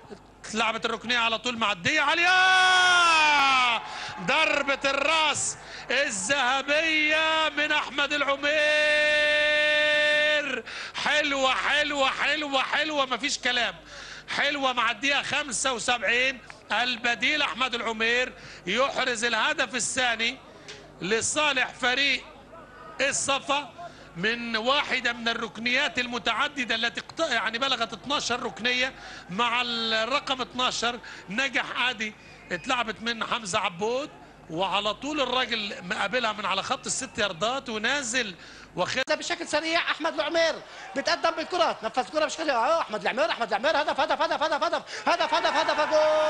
لعبة الركنية على طول معدية عالية ضربة الراس الذهبية من أحمد العمير حلوة حلوة حلوة حلوة مفيش كلام حلوة معدية 75 البديل أحمد العمير يحرز الهدف الثاني لصالح فريق الصفا من واحدة من الركنيات المتعددة التي اقت- يعني بلغت 12 ركنية مع الرقم 12 نجح عادي اتلعبت من حمزة عبود وعلى طول الراجل مقابلها من على خط الست ياردات ونازل واخد هذا بشكل سريع احمد العمير بتقدم بالكره نفذ الكره بشكل اه احمد العمير احمد العمير هدف هدف هدف هدف هدف هدف هدف هدف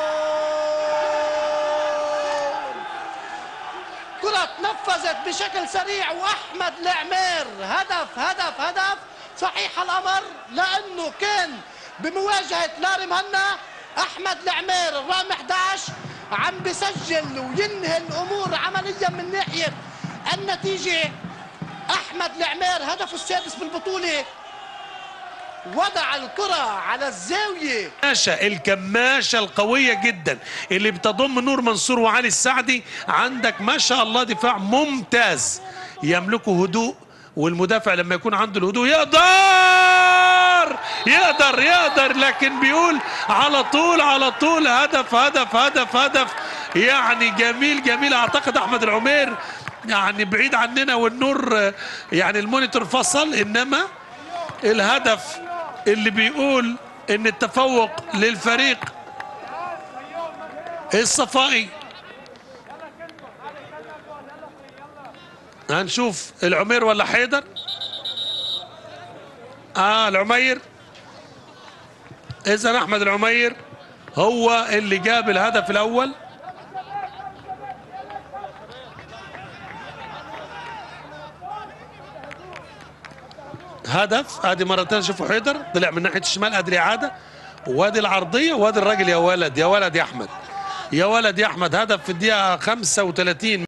جول كرة نفذت بشكل سريع واحمد العمير هدف هدف هدف صحيح الامر لانه كان بمواجهه لاري مهنا احمد العمير الرقم 11 عم بسجل وينهي الامور عمليا من ناحيه النتيجه احمد العمير هدفه السادس بالبطوله وضع الكره على الزاويه الكماشة الكماشة القوية جدا اللي بتضم نور منصور وعلي السعدي عندك ما شاء الله دفاع ممتاز يملكه هدوء والمدافع لما يكون عنده الهدوء يقدر يقدر يقدر لكن بيقول على طول على طول هدف هدف هدف هدف يعني جميل جميل اعتقد احمد العمير يعني بعيد عننا والنور آه، يعني المونيتور فصل انما الهدف اللي بيقول ان التفوق للفريق الصفائي هنشوف العمير ولا حيدر اه العمير اذا احمد العمير هو اللي جاب الهدف الاول هدف ادي مرة تانية شوفوا حيدر طلع من ناحية الشمال قادر اعادة وادي العرضية وادي الراجل يا ولد يا ولد يا احمد يا ولد يا احمد هدف في الدقيقة 35